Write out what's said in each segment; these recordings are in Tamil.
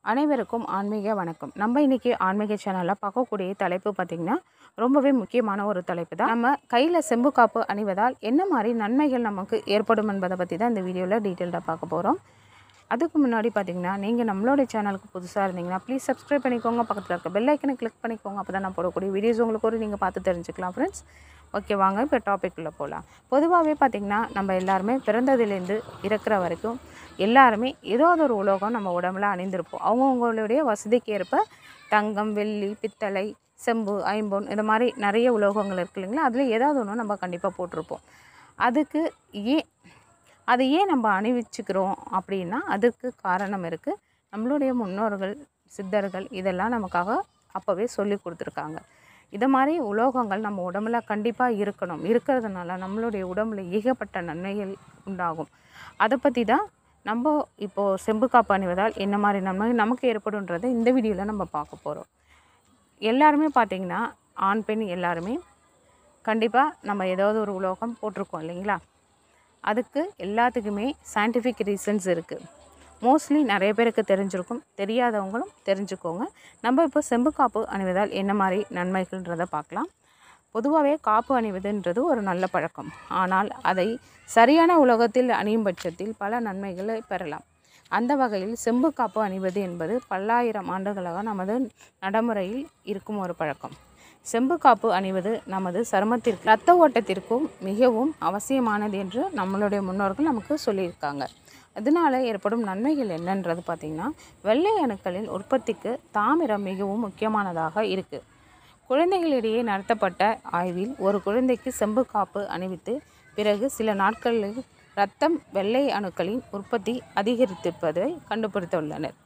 அனைவருக்கும் ஆன்மீக வணக்கம் நம்ம இன்னைக்கு ஆன்மீக சேனலில் பார்க்கக்கூடிய தலைப்பு பார்த்திங்கன்னா ரொம்பவே முக்கியமான ஒரு தலைப்பு தான் நம்ம கையில் செம்பு காப்பு அணிவதால் என்ன மாதிரி நன்மைகள் நமக்கு ஏற்படும் என்பதை பற்றி தான் இந்த வீடியோவில் டீட்டெயில்டாக பார்க்க போகிறோம் அதுக்கு முன்னாடி பார்த்தீங்கன்னா நீங்கள் நம்மளோட சேனலுக்கு புதுசாக இருந்தீங்கன்னா ப்ளீஸ் சப்ஸ்கிரைப் பண்ணிக்கோங்க பக்கத்தில் இருக்க பெல் ஐக்கனை கிளிக் பண்ணிக்கோங்க அப்போ தான் நான் போடக்கூடிய வீடியோஸ் உங்களுக்கு ஒரு நீங்கள் பார்த்து தெரிஞ்சுக்கலாம் ஃப்ரெண்ட்ஸ் ஓகே வாங்க இப்போ டாபிக் உள்ள போகலாம் பொதுவாகவே பார்த்திங்கன்னா நம்ம எல்லாருமே பிறந்ததுலேருந்து இறக்குற வரைக்கும் எல்லாருமே ஏதாவது ஒரு உலோகம் நம்ம உடம்புல அணிந்திருப்போம் அவங்கவுங்களுடைய வசதிக்கு ஏற்ப தங்கம் வெள்ளி பித்தளை செம்பு ஐம்பொன் இந்த மாதிரி நிறைய உலோகங்கள் இருக்கு இல்லைங்களா அதில் ஏதாவது ஒன்று நம்ம கண்டிப்பாக போட்டிருப்போம் அதுக்கு ஏன் அதை ஏன் நம்ம அணிவிச்சுக்கிறோம் அப்படின்னா அதுக்கு காரணம் இருக்குது நம்மளுடைய முன்னோர்கள் சித்தர்கள் இதெல்லாம் நமக்காக அப்போவே சொல்லி கொடுத்துருக்காங்க இதை மாதிரி உலோகங்கள் நம்ம உடம்புல கண்டிப்பாக இருக்கணும் இருக்கிறதுனால நம்மளுடைய உடம்புல ஏகப்பட்ட நன்மைகள் உண்டாகும் அதை பற்றி தான் நம்ம இப்போது செம்பு காப்பு அணிவதால் என்ன மாதிரி நன்மை நமக்கு ஏற்படுன்றதை இந்த வீடியோவில் நம்ம பார்க்க போகிறோம் எல்லாருமே பார்த்திங்கன்னா ஆண் பெண் எல்லாருமே கண்டிப்பாக நம்ம ஏதாவது ஒரு உலோகம் போட்டிருக்கோம் இல்லைங்களா அதுக்கு எல்லாத்துக்குமே சயின்டிஃபிக் ரீசன்ஸ் இருக்குது மோஸ்ட்லி நிறைய பேருக்கு தெரிஞ்சிருக்கும் தெரியாதவங்களும் தெரிஞ்சுக்கோங்க நம்ம இப்போ செம்பு காப்பு அணிவதால் என்ன மாதிரி நன்மைகள்ன்றதை பார்க்கலாம் பொதுவாகவே காப்பு அணிவதுன்றது ஒரு நல்ல பழக்கம் ஆனால் அதை சரியான உலகத்தில் அணியும் பட்சத்தில் பல நன்மைகளை பெறலாம் அந்த வகையில் செம்பு காப்பு அணிவது என்பது பல்லாயிரம் ஆண்டுகளாக நமது நடைமுறையில் இருக்கும் ஒரு பழக்கம் செம்பு காப்பு அணிவது நமது சருமத்திற்கு இரத்த ஓட்டத்திற்கும் மிகவும் அவசியமானது என்று நம்மளுடைய முன்னோர்கள் நமக்கு சொல்லியிருக்காங்க அதனால் ஏற்படும் நன்மைகள் என்னன்றது பார்த்திங்கன்னா வெள்ளை அணுக்களின் உற்பத்திக்கு தாமிரம் மிகவும் முக்கியமானதாக இருக்குது குழந்தைகளிடையே நடத்தப்பட்ட ஆய்வில் ஒரு குழந்தைக்கு செம்பு காப்பு அணிவித்து பிறகு சில நாட்களில் இரத்தம் வெள்ளை அணுக்களின் உற்பத்தி அதிகரித்திருப்பதை கண்டுபிடித்துள்ளனர்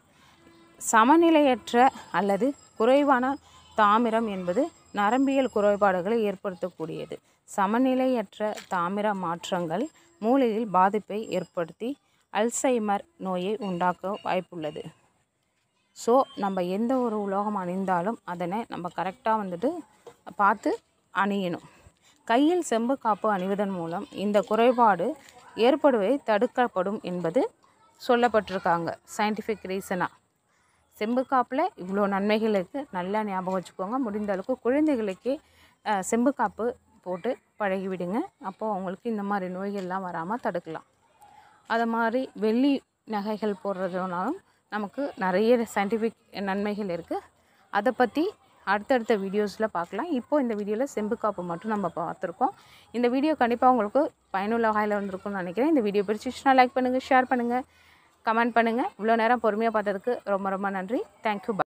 சமநிலையற்ற அல்லது குறைவான தாமிரம் என்பது நரம்பியல் குறைபாடுகளை ஏற்படுத்தக்கூடியது சமநிலையற்ற தாமிர மாற்றங்கள் மூளையில் பாதிப்பை ஏற்படுத்தி அல்சைமர் நோயை உண்டாக்க வாய்ப்புள்ளது ஸோ நம்ம எந்த ஒரு உலோகம் அணிந்தாலும் அதனை நம்ம கரெக்டாக வந்துட்டு பார்த்து அணியணும் கையில் செம்பு காப்பு அணிவதன் மூலம் இந்த குறைபாடு ஏற்படுவதை தடுக்கப்படும் என்பது சொல்லப்பட்டிருக்காங்க சயின்டிஃபிக் ரீசனாக செம்பு காப்பில் இவ்வளோ நன்மைகள் இருக்குது நல்லா ஞாபகம் வச்சுக்கோங்க முடிந்த அளவுக்கு குழந்தைகளுக்கே அஹ், செம்பு காப்பு போட்டு பழகி விடுங்க அப்போது அவங்களுக்கு இந்த மாதிரி நோய்கள்லாம் வராமல் தடுக்கலாம் அது மாதிரி வெள்ளி நகைகள் போடுறதுனாலும் நமக்கு நிறைய சயின்டிஃபிக் நன்மைகள் இருக்குது அதை பற்றி அடுத்தடுத்த வீடியோஸில் பார்க்கலாம் இப்போ இந்த வீடியோவில் செம்பு காப்பு மட்டும் நம்ம பார்த்துருக்கோம் இந்த வீடியோ கண்டிப்பாக உங்களுக்கு பயனுள்ள வகையில் வந்திருக்கும்னு நினைக்கிறேன் இந்த வீடியோ பிடிச்சிச்சுன்னா லைக் பண்ணுங்கள் ஷேர் பண்ணுங்கள் கமெண்ட் பண்ணுங்கள் இவ்வளோ நேரம் பொறுமையாக பார்த்ததுக்கு ரொம்ப ரொம்ப நன்றி தேங்க்யூ